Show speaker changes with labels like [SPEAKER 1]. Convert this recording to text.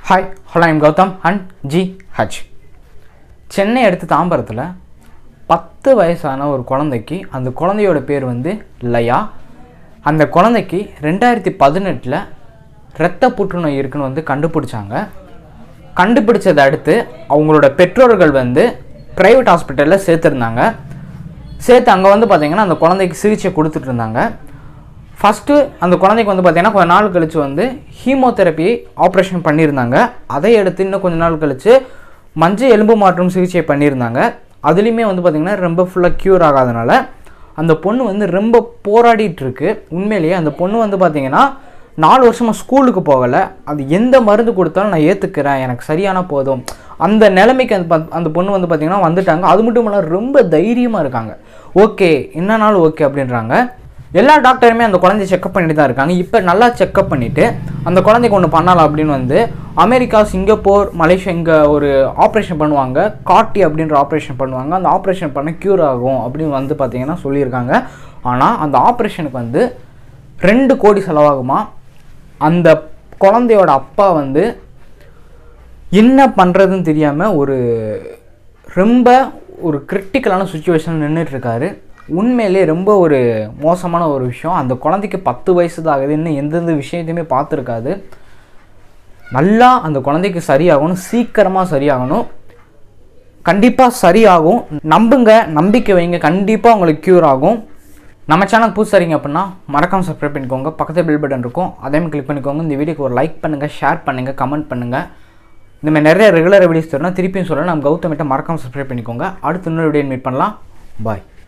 [SPEAKER 1] hi hello I'm Gautham and G H Chennai அடுத்து தாம்பரத்தில் பத்து வயசான ஒரு குழந்தைக்கு அந்த குழந்தையோட பேர் வந்து லயா அந்த குழந்தைக்கு ரெண்டாயிரத்தி பதினெட்டில் இரத்த புற்றுநோய் இருக்குன்னு வந்து கண்டுபிடிச்சாங்க கண்டுபிடிச்சதை அடுத்து அவங்களோட பெற்றோர்கள் வந்து ப்ரைவேட் ஹாஸ்பிட்டலில் சேர்த்துருந்தாங்க சேர்த்து அங்கே வந்து பார்த்தீங்கன்னா அந்த குழந்தைக்கு சிகிச்சை கொடுத்துட்டு இருந்தாங்க ஃபஸ்ட்டு அந்த குழந்தைக்கு வந்து பார்த்தீங்கன்னா கொஞ்ச நாள் கழித்து வந்து ஹீமோதெரப்பி ஆப்ரேஷன் பண்ணியிருந்தாங்க அதை அடுத்து இன்னும் கொஞ்ச நாள் கழித்து மஞ்சள் எலும்பு மாற்றும் சிகிச்சை பண்ணியிருந்தாங்க அதுலேயுமே வந்து பார்த்திங்கன்னா ரொம்ப ஃபுல்லாக க்யூர் ஆகாதனால அந்த பொண்ணு வந்து ரொம்ப போராடிட்டு இருக்கு உண்மையிலேயே அந்த பொண்ணு வந்து பார்த்திங்கன்னா நாலு வருஷமாக ஸ்கூலுக்கு போகலை அது எந்த மருந்து கொடுத்தாலும் நான் ஏற்றுக்கிறேன் எனக்கு சரியான போதும் அந்த நிலைமைக்கு அந்த ப- அந்த பொண்ணு வந்து பார்த்திங்கன்னா வந்துட்டாங்க அது மட்டும் இல்லாமல் ரொம்ப தைரியமாக இருக்காங்க ஓகே என்னன்னாலும் ஓகே அப்படின்றாங்க எல்லா டாக்டருமே அந்த குழந்தைய செக்அப் பண்ணிட்டு தான் இருக்காங்க இப்போ நல்லா செக்அப் பண்ணிவிட்டு அந்த குழந்தைக்கு ஒன்று பண்ணலாம் அப்படின்னு வந்து அமெரிக்கா சிங்கப்பூர் மலேசியா இங்கே ஒரு ஆப்ரேஷன் பண்ணுவாங்க காட்டி அப்படின்ற ஆப்ரேஷன் பண்ணுவாங்க அந்த ஆப்ரேஷன் பண்ண க்யூர் ஆகும் அப்படின்னு வந்து பார்த்தீங்கன்னா சொல்லியிருக்காங்க ஆனால் அந்த ஆப்ரேஷனுக்கு வந்து ரெண்டு கோடி செலவாகுமா அந்த குழந்தையோட அப்பா வந்து என்ன பண்ணுறதுன்னு தெரியாமல் ஒரு ரொம்ப ஒரு கிரிட்டிக்கலான சுச்சுவேஷன் நின்றுட்டு இருக்காரு உண்மையிலே ரொம்ப ஒரு மோசமான ஒரு விஷயம் அந்த குழந்தைக்கு பத்து வயசு தான் ஆகுது இன்னும் எந்தெந்த விஷயத்தையுமே பார்த்துருக்காது நல்லா அந்த குழந்தைக்கு சரியாகணும் சீக்கிரமாக சரியாகணும் கண்டிப்பாக சரியாகும் நம்புங்க நம்பிக்கை வைங்க கண்டிப்பாக உங்களுக்கு க்யூர் ஆகும் நம்ம சேனல் புதுசாரிங்க அப்படின்னா மறக்காம சப்ஸ்கிரைப் பண்ணிக்கோங்க பக்கத்தில் பில் பட்டன் இருக்கும் அதையும் கிளிக் பண்ணிக்கோங்க இந்த வீடியோக்கு ஒரு லைக் பண்ணுங்கள் ஷேர் பண்ணுங்கள் கமெண்ட் பண்ணுங்கள் இந்த மாதிரி நிறைய ரெகுலர் வீடியோஸ் தரணும் திருப்பியும் சொல்கிறேன் நம்ம கௌதமிட்ட மறக்காம சப்ஸ்கிரைப் பண்ணிக்கோங்க அடுத்த இன்னொரு வீடியோ மீட் பண்ணலாம் பாய்